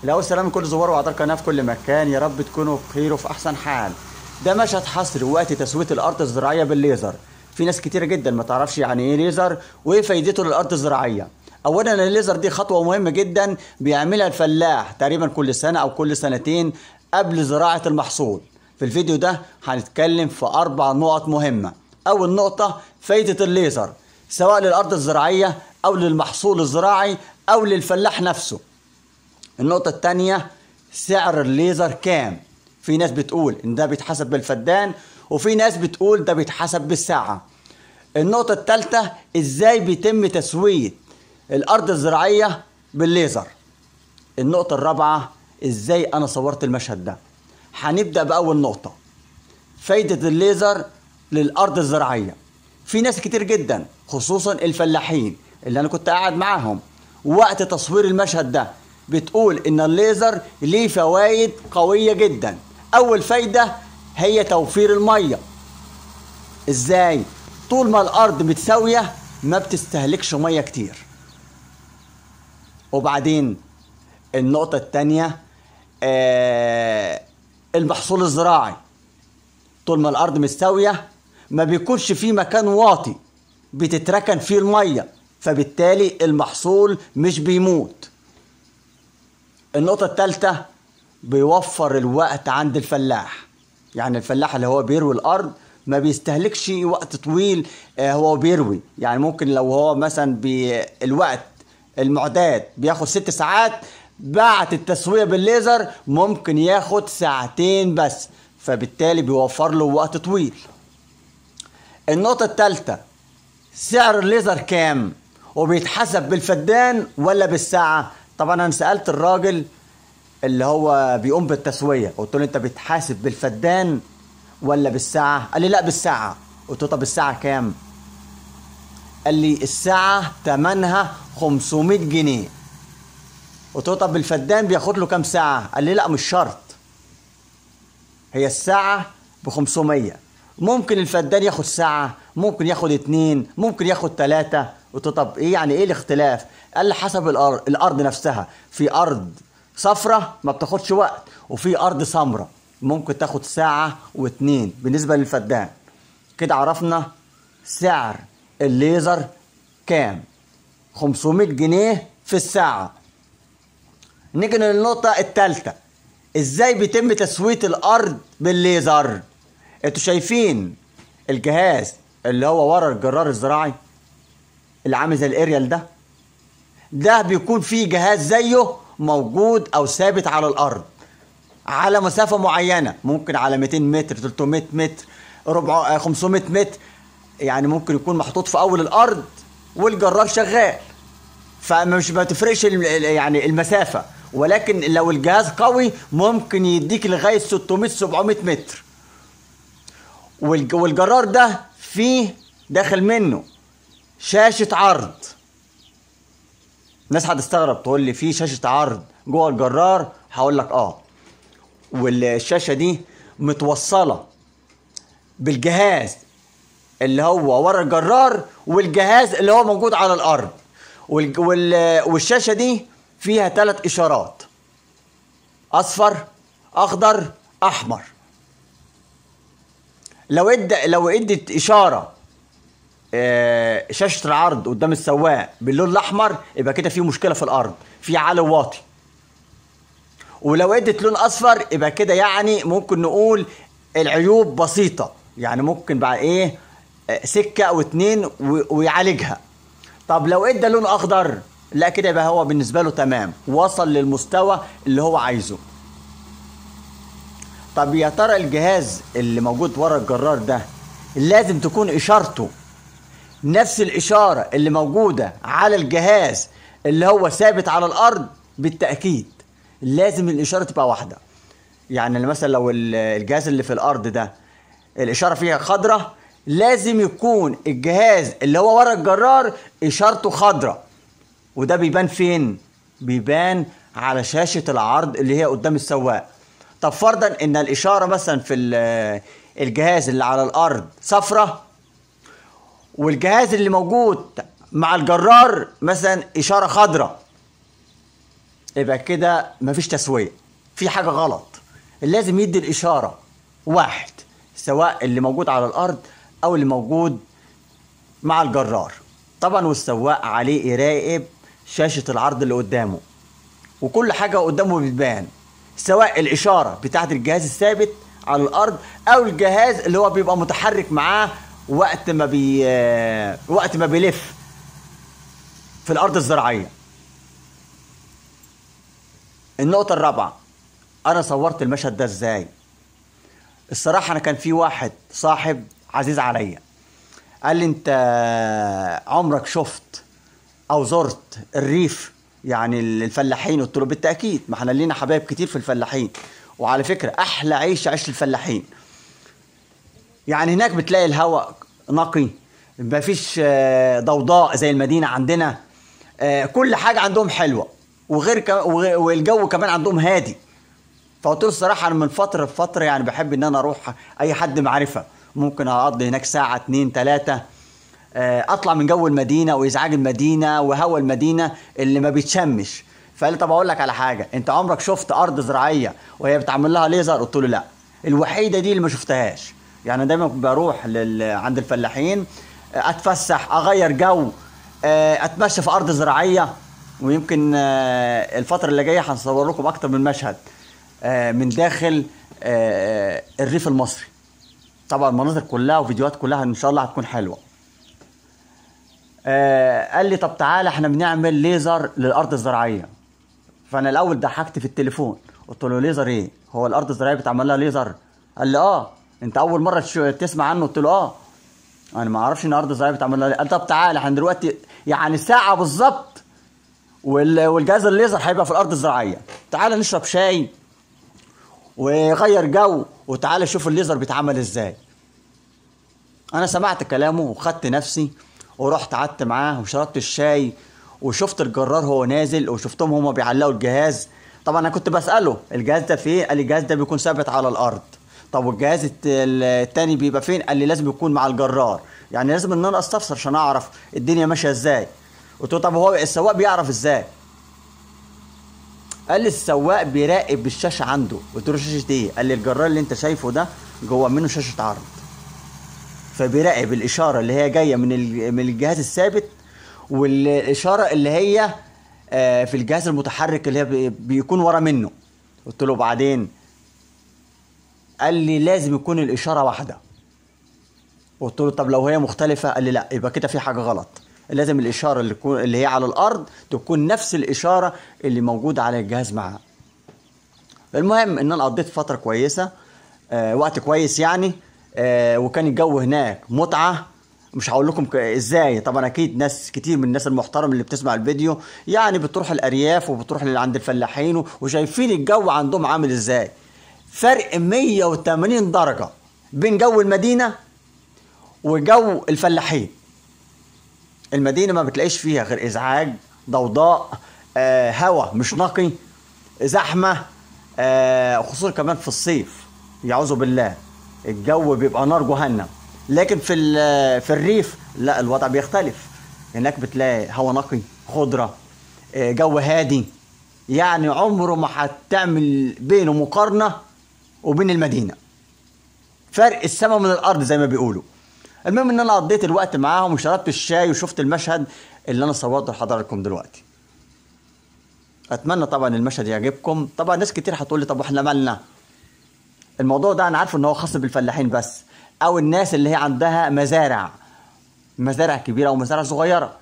الأول سلام لكل زوار وأعضاء القناة في كل مكان يا رب تكونوا بخير وفي أحسن حال ده مشهد حصري وقت تسوية الأرض الزراعية بالليزر في ناس كتيرة جدا ما تعرفش يعني إيه ليزر وإيه فايدته للأرض الزراعية أولا الليزر دي خطوة مهمة جدا بيعملها الفلاح تقريبا كل سنة أو كل سنتين قبل زراعة المحصول في الفيديو ده هنتكلم في أربع نقط مهمة أول نقطة فايدة الليزر سواء للأرض الزراعية أو للمحصول الزراعي أو للفلاح نفسه النقطة التانية سعر الليزر كام في ناس بتقول ان ده بيتحسب بالفدان وفي ناس بتقول ده بيتحسب بالساعة النقطة التالتة ازاي بيتم تسوية الارض الزراعية بالليزر النقطة الرابعة ازاي انا صورت المشهد ده هنبدأ بأول نقطة فايدة الليزر للأرض الزراعية في ناس كتير جدا خصوصا الفلاحين اللي انا كنت قاعد معاهم وقت تصوير المشهد ده بتقول ان الليزر ليه فوائد قوية جدا اول فايدة هي توفير المية ازاي طول ما الارض متساوية ما بتستهلكش مية كتير وبعدين النقطة التانية آه المحصول الزراعي طول ما الارض مستوية ما بيكونش فيه مكان واطي بتتركن فيه المية فبالتالي المحصول مش بيموت النقطة الثالثة بيوفر الوقت عند الفلاح يعني الفلاح اللي هو بيروي الأرض ما بيستهلكش وقت طويل هو بيروي يعني ممكن لو هو مثلا بالوقت المعتاد بياخد ست ساعات بعد التسوية بالليزر ممكن ياخد ساعتين بس فبالتالي بيوفر له وقت طويل النقطة الثالثة سعر الليزر كام وبيتحسب بالفدان ولا بالساعة طبعا انا سالت الراجل اللي هو بيقوم بالتسويه قلت له انت بتحاسب بالفدان ولا بالساعه قال لي لا بالساعه قلت له طب الساعه كام قال لي الساعه ثمنها 500 جنيه قلت له طب الفدان بياخد له كام ساعه قال لي لا مش شرط هي الساعه ب 500 ممكن الفدان ياخد ساعه ممكن ياخد اتنين ممكن ياخد تلاتة قلت له طب ايه يعني ايه الاختلاف قال لي حسب الارض الارض نفسها في ارض صفرة ما بتاخدش وقت وفي ارض سمراء ممكن تاخد ساعة واتنين بالنسبة للفدان كده عرفنا سعر الليزر كام 500 جنيه في الساعة نيجي للنقطة التالتة ازاي بيتم تسوية الارض بالليزر انتوا شايفين الجهاز اللي هو ورا الجرار الزراعي اللي عامل زي الاريال ده ده بيكون فيه جهاز زيه موجود او ثابت على الارض على مسافة معينة ممكن على 200 متر 300 متر ربع 500 متر يعني ممكن يكون محطوط في اول الارض والجرار شغال فمش ما تفرقش يعني المسافة ولكن لو الجهاز قوي ممكن يديك لغاية 600 700 متر والجرار ده فيه داخل منه شاشة عرض ناس هتستغرب تقول لي في شاشة عرض جوه الجرار هقول لك اه والشاشة دي متوصلة بالجهاز اللي هو ورا الجرار والجهاز اللي هو موجود على الارض والشاشة دي فيها ثلاث اشارات اصفر اخضر احمر لو ادى لو ادت اشاره شاشه العرض قدام السواق باللون الاحمر يبقى كده في مشكله في الارض في عالي واطي ولو ادت لون اصفر يبقى كده يعني ممكن نقول العيوب بسيطه يعني ممكن بقى ايه سكه او اتنين ويعالجها طب لو ادى لون اخضر لا كده يبقى هو بالنسبه له تمام وصل للمستوى اللي هو عايزه طب يا ترى الجهاز اللي موجود ورا الجرار ده لازم تكون اشارته نفس الاشاره اللي موجوده على الجهاز اللي هو ثابت على الارض بالتاكيد لازم الاشاره تبقى واحده يعني مثلا لو الجهاز اللي في الارض ده الاشاره فيها خضراء لازم يكون الجهاز اللي هو ورا الجرار اشارته خضراء وده بيبان فين بيبان على شاشه العرض اللي هي قدام السواق طب فرضا ان الاشاره مثلا في الجهاز اللي على الارض صفرة والجهاز اللي موجود مع الجرار مثلا اشاره خضراء يبقى كده مفيش تسويه في حاجه غلط لازم يدي الاشاره واحد سواء اللي موجود على الارض او اللي موجود مع الجرار طبعا والسواق عليه يراقب شاشه العرض اللي قدامه وكل حاجه قدامه بتبان سواء الاشاره بتاعت الجهاز الثابت على الارض او الجهاز اللي هو بيبقى متحرك معاه وقت ما بي وقت ما بيلف في الارض الزراعيه النقطه الرابعه انا صورت المشهد ده ازاي الصراحه انا كان في واحد صاحب عزيز عليا قال لي انت عمرك شفت او زرت الريف يعني الفلاحين قلت له بالتاكيد ما احنا لينا حبايب كتير في الفلاحين وعلى فكره احلى عيش عيش الفلاحين يعني هناك بتلاقي الهواء نقي مفيش آه، ضوضاء زي المدينه عندنا آه، كل حاجه عندهم حلوه وغير كم... وغ- والجو كمان عندهم هادي فقلت له الصراحه انا من فتره لفتره يعني بحب ان انا اروح اي حد معرفه ممكن اقضي هناك ساعه اتنين تلاته آه، اطلع من جو المدينه وازعاج المدينه وهوا المدينه اللي ما بيتشمش فقال لي طب اقول لك على حاجه انت عمرك شفت ارض زراعيه وهي بتعمل لها ليزر قلت له لا الوحيده دي اللي ما شفتهاش يعني دايما بروح لل... عند الفلاحين آه، اتفسح اغير جو آه، اتمشى في ارض زراعيه ويمكن آه، الفتره اللي جايه هنصور لكم اكتر من مشهد آه، من داخل آه، الريف المصري طبعا المناظر كلها وفيديوهات كلها ان شاء الله هتكون حلوه آه، قال لي طب تعالى احنا بنعمل ليزر للارض الزراعيه فانا الاول ضحكت في التليفون قلت له ليزر ايه هو الارض الزراعيه بتعمل لها ليزر قال لي اه انت اول مره تشو- تسمع عنه قلت له اه انا ما اعرفش ان الارض الزراعيه بتعمل لها قال طب تعالى احنا دلوقتي يعني ساعه بالظبط وال- والجهاز الليزر هيبقى في الارض الزراعيه تعالى نشرب شاي وغير جو وتعالى شوف الليزر بيتعمل ازاي انا سمعت كلامه وخدت نفسي ورحت قعدت معاه وشربت الشاي وشفت الجرار هو نازل وشفتهم هما بيعلقوا الجهاز طبعا انا كنت بساله الجهاز ده فين قال لي الجهاز ده بيكون ثابت على الارض طب والجهاز الت- التاني بيبقى فين قال لي لازم يكون مع الجرار يعني لازم ان انا استفسر عشان اعرف الدنيا ماشيه ازاي قلت له طب هو السواق بيعرف ازاي قال لي السواق بيراقب بالشاشه عنده قلت له شاشه ايه قال لي الجرار اللي انت شايفه ده جوه منه شاشه عرض فبيراقب الاشاره اللي هي جايه من ال- من الجهاز الثابت والاشاره اللي هي آه، في الجهاز المتحرك اللي هي بي- بيكون ورا منه قلت له بعدين قال لي لازم يكون الاشاره واحده قلت له طب لو هي مختلفه قال لي لا يبقى كده في حاجه غلط لازم الاشاره اللي تكون اللي هي على الارض تكون نفس الاشاره اللي موجوده على الجهاز معاه المهم ان انا قضيت فتره كويسه آه وقت كويس يعني آه وكان الجو هناك متعه مش هقول لكم ك- ازاي طبعا اكيد ناس كتير من الناس المحترم اللي بتسمع الفيديو يعني بتروح الارياف وبتروح اللي عند الفلاحين و- وشايفين الجو عندهم عامل ازاي فرق 180 درجه بين جو المدينه وجو الفلاحين المدينه ما بتلاقيش فيها غير ازعاج ضوضاء آه هواء مش نقي زحمه آه خصوصا كمان في الصيف يعوذ بالله الجو بيبقى نار جهنم لكن في ال- في الريف لا الوضع بيختلف هناك بتلاقي هواء نقي خضره آه جو هادي يعني عمره ما هتعمل بينه مقارنه وبين المدينه فرق السماء من الارض زي ما بيقولوا المهم ان انا قضيت الوقت معاهم وشربت الشاي وشفت المشهد اللي انا صورته لحضراتكم دلوقتي اتمنى طبعا المشهد يعجبكم طبعا ناس كتير هتقول لي طب واحنا مالنا الموضوع ده انا عارفه ان هو خاص بالفلاحين بس او الناس اللي هي عندها مزارع مزارع كبيره او مزارع صغيره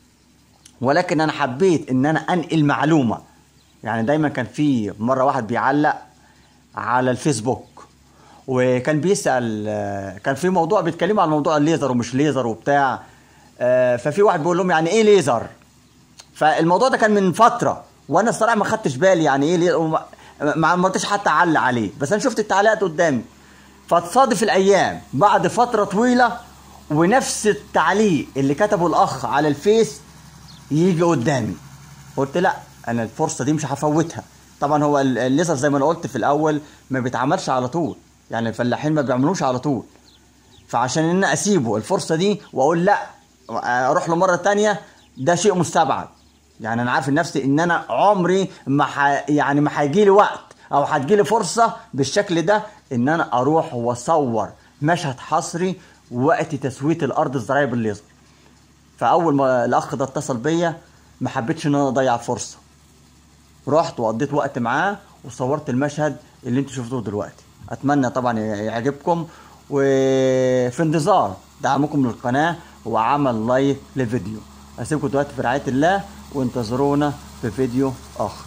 ولكن انا حبيت ان انا انقل معلومه يعني دايما كان في مره واحد بيعلق على الفيسبوك وكان بيسال آه، كان في موضوع بيتكلموا عن موضوع الليزر ومش ليزر وبتاع آه، ففي واحد بيقول لهم يعني ايه ليزر فالموضوع ده كان من فتره وانا الصراحه ما خدتش بالي يعني ايه ليه وما- ما عملتش حتى اعلق عليه بس انا شفت التعليقات قدامي فتصادف الايام بعد فتره طويله ونفس التعليق اللي كتبه الاخ على الفيس يجي قدامي قلت لا انا الفرصه دي مش هفوتها طبعا هو ال- الليزر زي ما انا قلت في الاول ما بيتعملش على طول يعني الفلاحين ما بيعملوش على طول فعشان ان أنا اسيبه الفرصه دي واقول لا اروح له مره تانية ده شيء مستبعد يعني انا عارف نفسي ان انا عمري ما ح... يعني ما هيجي لي وقت او هتجي لي فرصه بالشكل ده ان انا اروح واصور مشهد حصري وقت تسويه الارض الزراعيه بالليزر فاول ما الاخ ده اتصل بيا ما حبيتش ان انا اضيع الفرصه رحت وقضيت وقت معاه وصورت المشهد اللي انتوا شفتوه دلوقتي اتمنى طبعا يعجبكم وفي انتظار دعمكم للقناه وعمل لايك للفيديو اسيبكم دلوقتي في رعايه الله وانتظرونا في فيديو اخر